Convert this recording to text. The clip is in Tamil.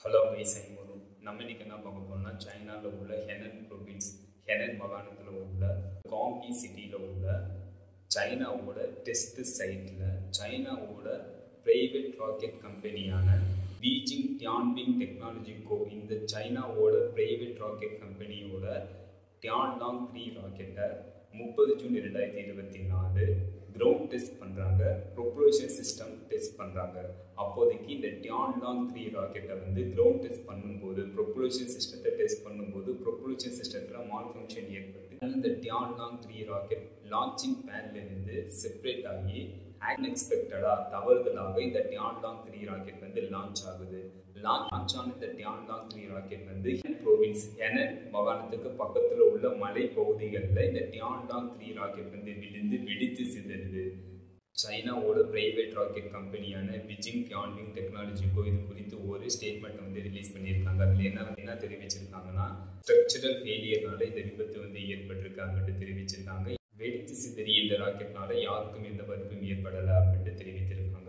ஹலோ கைஸ் ஐமோரும் நம்ம இன்னைக்கு என்ன பார்க்க போறோம்னா சைனாவில் உள்ள ஹெனன் ப்ரோவின்ஸ் ஹெனன் மாகாணத்தில் உள்ள காங்கி சிட்டியில் உள்ள சைனாவோட டெஸ்ட் சைட்டில் சைனாவோட பிரைவேட் ராக்கெட் கம்பெனியான பீஜிங் டியான்பிங் டெக்னாலஜி கோ இந்த சைனாவோட பிரைவேட் ராக்கெட் கம்பெனியோட டியான்லாங் த்ரீ ராக்கெட்டை முப்பது ஜூன் ரெண்டாயிரத்தி இருபத்தி நாலு கிரவுண்ட் டெஸ்ட் பண்ணுறாங்க ப்ரொப்ளோஷன் சிஸ்டம் டெஸ்ட் பண்ணுறாங்க அப்போதைக்கு இந்த டியான்லாங் த்ரீ ராக்கெட்டை வந்து கிரவுண்ட் டெஸ்ட் பண்ணும்போது ப்ரொப்ளோஷன் சிஸ்டத்தை டெஸ்ட் பண்ணும்போது ப்ரொப்ளோஷன் சிஸ்டத்தில் மால் ஃபங்க்ஷன் ஏற்பட்டு இந்த டியான்லாங் த்ரீ ராக்கெட் லான்ச்சிங் பேன்லேருந்து செப்பரேட் ஆகி அன்எக்ஸ்பெக்டடாக தவறுதலாக இந்த டியான்லாங் த்ரீ ராக்கெட் வந்து லான்ச் ஆகுது லான்ச் ஆன இந்த டியான்லாங் த்ரீ ராக்கெட் வந்து ப்ரோவின்ஸ் ஹெனன் மாகாணத்துக்கு பக்கத்தில் உள்ள மலை பகுதிகளில் இந்த டியான்லாங் த்ரீ ராக்கெட் வந்து விழுந்து வெடித்து சிதறுது சைனாவோட பிரைவேட் ராக்கெட் கம்பெனியான பிஜிங் டியான்விங் டெக்னாலஜிக்கோ இது குறித்து ஒரு ஸ்டேட்மெண்ட் வந்து ரிலீஸ் பண்ணியிருக்காங்க அதில் என்ன என்ன தெரிவிச்சிருக்காங்கன்னா ஸ்ட்ரக்சரல் ஃபெயிலியர்னால இந்த விபத்து வந்து ஏற்பட்டிருக்கு அப்படின்னு தெரிவிச்சிருக்காங்க வெடித்து சிதறி இந்த ராக்கெட்னால யாருக்கும் எந்த பாதிப்பும் ஏற்படலை அப்படின்ட்டு தெரிவித்திருக்காங்க